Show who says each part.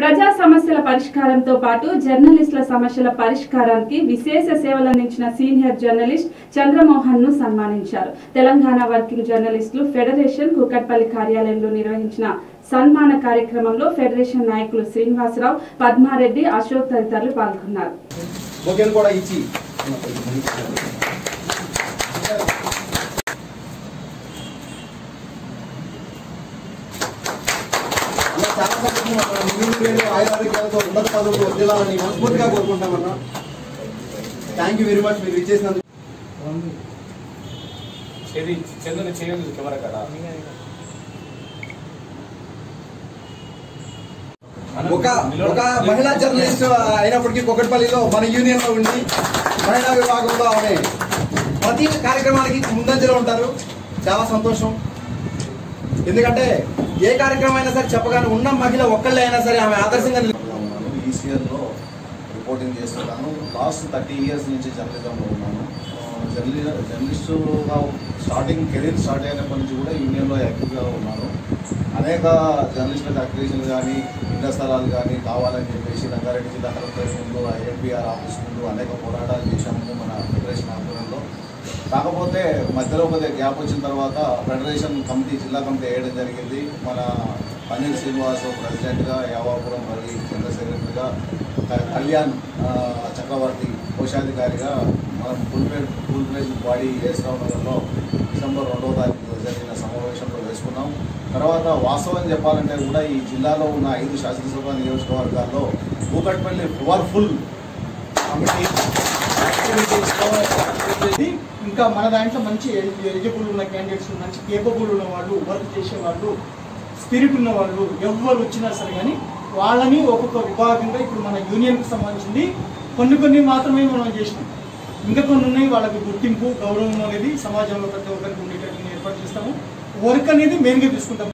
Speaker 1: ప్రజా సమస్యల పరిష్కారంతో పాటు జర్నలిస్టుల సమస్యల పరిష్కారానికి విశేష సేవలందించిన సీనియర్ జర్నలిస్ట్ చంద్రమోహన్ ను సన్మానించారు తెలంగాణ వర్కింగ్ జర్నలిస్టులు ఫెడరేషన్ కుకట్పల్లి కార్యాలయంలో నిర్వహించిన సన్మాన కార్యక్రమంలో ఫెడరేషన్ నాయకులు శ్రీనివాసరావు పద్మారెడ్డి అశోక్ తదితరులు పాల్గొన్నారు
Speaker 2: బొకేలు కూడా ఇచ్చి అలా చాలా సంతోషం అన్న. మీరు మీరు ఆయురారోగ్యాలతో ఉన్నత పదవులు వర్ధిల్లాలని మనస్ఫూర్తిగా కోరుకుంటామన్నా థ్యాంక్ యూ వెరీ మచ్ మీరు ఇచ్చేసినందుకు
Speaker 3: ఇది చంద్రుని చేయండి కెమెరా కాడ
Speaker 2: ఒక ఒక మహిళా జర్నలిస్ట్ అయినప్పటికీ కుకట్పల్లిలో మన యూనియన్ లో ఉండి మహిళా విభాగంలో ఆమె ప్రతి కార్యక్రమానికి ముందంజలో ఉంటారు చాలా సంతోషం ఎందుకంటే ఏ కార్యక్రమం అయినా సరే చెప్పగానే ఉన్న మహిళ ఒక్కళ్ళే అయినా సరే ఆమె ఆదర్శంగా నిలు-
Speaker 4: ఉన్నాను ఈసీఆర్లో రిపోర్టింగ్ చేస్తున్నాను లాస్ట్ థర్టీ ఇయర్స్ నుంచి జర్నలిజంలో ఉన్నాను ఆ, జర్నలి జర్నలిస్టుగా స్టార్టింగ్ కెరీర్ స్టార్ట్ అయినప్పటి నుంచి కూడా యూనియన్లో యాక్టివ్గా ఉన్నాను అనేక జర్నలిస్టులకు అక్రిడేషన్ కానీ ఇళ్ల స్థలాలు కానీ కావాలని చెప్పేసి రంగారెడ్డి జిల్లా కలెక్టర్ ముందు ఐఎన్పిఆర్ ఆఫీస్ ముందు అనేక పోరాటాలు చేశాము మన ఫెడరేషన్ ఆధ్వర్యంలో కాకపోతే మధ్యలో కొద్దిగా గ్యాప్ వచ్చిన తర్వాత ఫెడరేషన్ కమిటీ జిల్లా కమిటీ వేయడం జరిగింది మన పన్నీర్ శ్రీనివాస్ ప్రెసిడెంట్గా యావాపురం మరి జనరల్ సెక్రటరీగా క- కళ్యాణ్ ఆ, చక్రవర్తి కోశాధికారిగా మనం ఫుల్ ప్లేట్ ఫుల్ ప్లేజ్ బాడీ వేస్తా నగర్లో డిసెంబర్ రెండవ తారీఖు జరిగిన సమావేశంలో వేసుకున్నాం తర్వాత వాస్తవం చెప్పాలంటే కూడా ఈ జిల్లాలో ఉన్న ఐదు శాసనసభ నియోజకవర్గాల్లో కూకట్పల్లి పవర్ఫుల్ కమిటీ యాక్టివిటీస్లో
Speaker 5: ఇది ఇంకా మన దాంట్లో మంచి ఎలిజిబుల్ ఉన్న క్యాండిడేట్స్ మంచి కేపబుల్ ఉన్న వాళ్ళు వర్క్ చేసే వాళ్ళు స్పిరిట్ ఉన్న వాళ్ళు ఎవరు వచ్చినా సరే కానీ వాళ్ళని ఒక్కొక్క విభాగంగా ఇప్పుడు మన యూనియన్కి సంబంధించింది కొన్ని కొన్ని మాత్రమే మనం చేసినాం ఇంకా కొన్ని ఉన్నాయి వాళ్ళకి గుర్తింపు గౌరవం అనేది సమాజంలో ప్రతి ఒక్కరికి ఉండేటట్టు ఏర్పాటు చేస్తాము వర్క్ అనేది మెయిన్గా తీసుకుంటాం